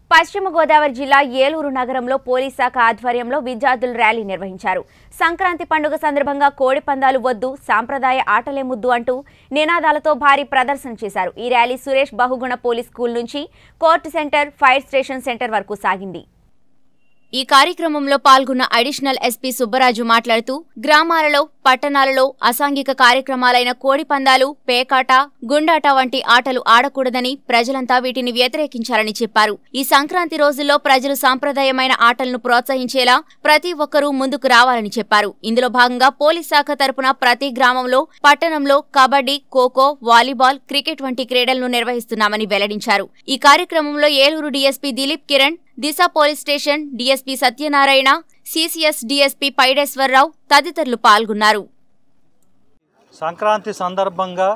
పశ్చిమ గోదావరి జిల్లా ఏలూరు నగరంలో పోలీస్ శాఖ ఆధ్వర్యంలో విద్యార్థులు ర్యాలీ నిర్వహించారు సంక్రాంతి పండుగ సందర్భంగా కోడి పందాలు వద్దు సాంప్రదాయ ఆటలే ముద్దు అంటూ నినాదాలతో భారీ ప్రదర్శన చేశారు ఈ rally Suresh Bahuguna police school నుంచి court centre fire station centre వరకు సాగింది ఈ కార్యక్రమంలో పాల్గొన్న అడిషనల్ ఎస్పీ సుబ్బరాజు మాట్లాడుతూ గ్రామాలలో పట్టణాలలో అసాంఘిక కార్యక్రమాలైన కోడి పందాలు పేకాట గుండాట వంటి ఆటలు ఆడకూడదని ప్రజలంతా వీటిని వ్యతిరేకించాలని చెప్పారు ఈ సంక్రాంతి రోజుల్లో ప్రజలు సాంప్రదాయమైన ఆటలను ప్రోత్సహించేలా ప్రతి ఒక్కరూ ముందుకు రావాలని చెప్పారు ఇందులో భాగంగా పోలీస్ శాఖ తరపున ప్రతి గ్రామంలో పట్టణంలో కబడ్డీ ఖోఖో వాలీబాల్ క్రికెట్ వంటి క్రీడలను నిర్వహిస్తున్నామని వెల్లడించారు ఈ కార్యక్రమంలో Eluru DSP Dilip Kiran Disha police station DSP Satyanarayana CCS DSP Paideswararao తదితరులు పాల్గొన్నారు సంక్రాంతి సందర్భంగా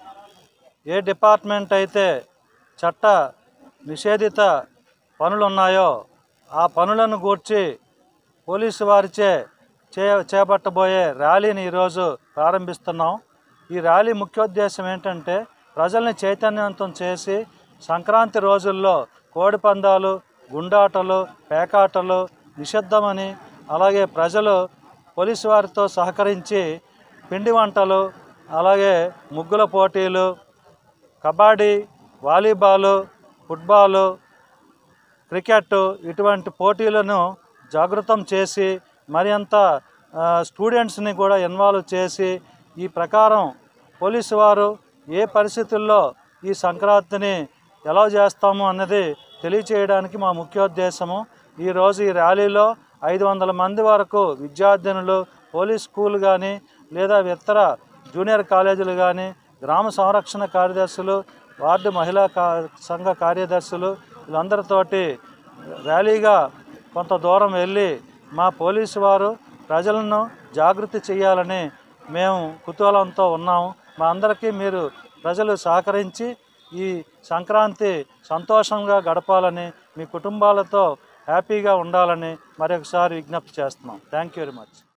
ఏ డిపార్ట్మెంట్ అయితే చట్ట నిషేధిత పనులు ఉన్నాయో ఆ పనులను గూర్చి పోలీసు వారిచే చే చేపట్టబోయే ర్యాలీని ఈరోజు ప్రారంభిస్తున్నాం ఈ ర్యాలీ ముఖ్యోద్దేశం ఏంటంటే ప్రజల్ని చైతన్యవంతం చేసి సంక్రాంతి రోజుల్లో కోడి పందాలు గుండాటలు పేకాటలు నిషిద్ధమని అలాగే ప్రజలు పోలీసు వారితో సహకరించి పిండి వంటలు అలాగే ముగ్గుల పోటీలు కబడ్డీ వాలీబాలు ఫుట్బాలు క్రికెట్ ఇటువంటి పోటీలను జాగృతం చేసి మరింత ఆ, స్టూడెంట్స్ని కూడా ఇన్వాల్వ్ చేసి ఈ ప్రకారం పోలీసు వారు ఏ పరిస్థితుల్లో ఈ సంక్రాంతిని ఎలా చేస్తాము అన్నది తెలియచేయడానికి మా ముఖ్యోద్దేశము ఈరోజు ఈ ర్యాలీలో ఐదు వందల మంది వరకు విద్యార్థినులు పోలీస్ స్కూల్ కానీ లేదా ఇతర జూనియర్ కాలేజీలు కానీ గ్రామ సంరక్షణ కార్యదర్శులు వార్డు మహిళా కా సంఘ కార్యదర్శులు వీళ్ళందరితోటి ర్యాలీగా కొంత దూరం వెళ్ళి మా పోలీసు వారు ప్రజలను జాగృతి చేయాలని మేము కుతూహలంతో ఉన్నాము మా అందరికీ మీరు ప్రజలు సహకరించి ఈ సంక్రాంతి సంతోషంగా గడపాలని మీ కుటుంబాలతో హ్యాపీగా ఉండాలని మరొకసారి విజ్ఞప్తి చేస్తున్నాం థ్యాంక్ యూ వెరీ మచ్